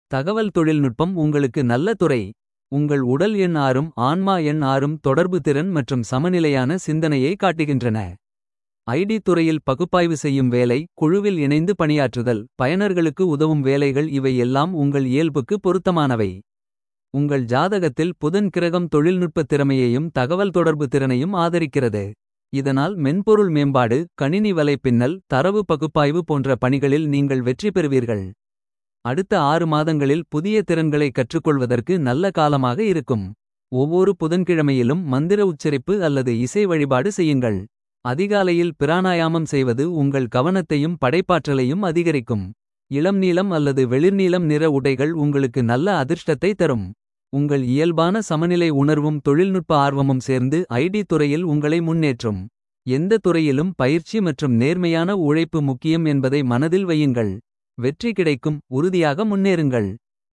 தகவல் தொழில்நுட்பம் உங்களுக்கு நல்ல துறை. உங்கள் உடல் எண் ஆறும் ஆன்மா எண் ஆறும் தொடர்பு திறன் மற்றும் சமநிலையான சிந்தனையை காட்டுகின்றன. ஐடி துறையில் பகுப்பாய்வு செய்யும் வேலை குழுவில் இணைந்து பணியாற்றுதல். பயனர்களுக்கு உதவும் வேலைகள் இவை எல்லாம் உங்கள் இயல்புக்கு பொருத்தமானவை. உங்கள் ஜாதகத்தில் புதன் கிரகம் தொழில்நுட்ப திறமையையும் தகவல் தொடர்பு திறனையும் ஆதரிக்கிறது. இதனால் மென்பொருள் மேம்பாடு கணினி வலைப்பின்னல் தரவு பகுப்பாய்வு போன்ற பணிகளில் நீங்கள் வெற்றி பெறுவீர்கள். அடுத்த ஆறு மாதங்களில் புதிய திறன்களை கற்றுக்கொள்வதற்கு நல்ல காலமாக இருக்கும். ஒவ்வொரு புதன்கிழமையிலும் மந்திர உச்சரிப்பு அல்லது இசை வழிபாடு செய்யுங்கள். அதிகாலையில் பிராணாயாமம் செய்வது உங்கள் கவனத்தையும் படைப்பாற்றலையும் அதிகரிக்கும். இளம் நீலம் அல்லது வெளிர்நீலம் நிற உடைகள் உங்களுக்கு நல்ல அதிர்ஷ்டத்தை தரும். உங்கள் இயல்பான சமநிலை உணர்வும் தொழில்நுட்ப ஆர்வமும் சேர்ந்து ஐடி துறையில் உங்களை முன்னேற்றும். எந்த துறையிலும் பயிற்சி மற்றும் நேர்மையான உழைப்பு முக்கியம் என்பதை மனதில் வையுங்கள். வெற்றி கிடைக்கும் உறுதியாக முன்னேறுங்கள்.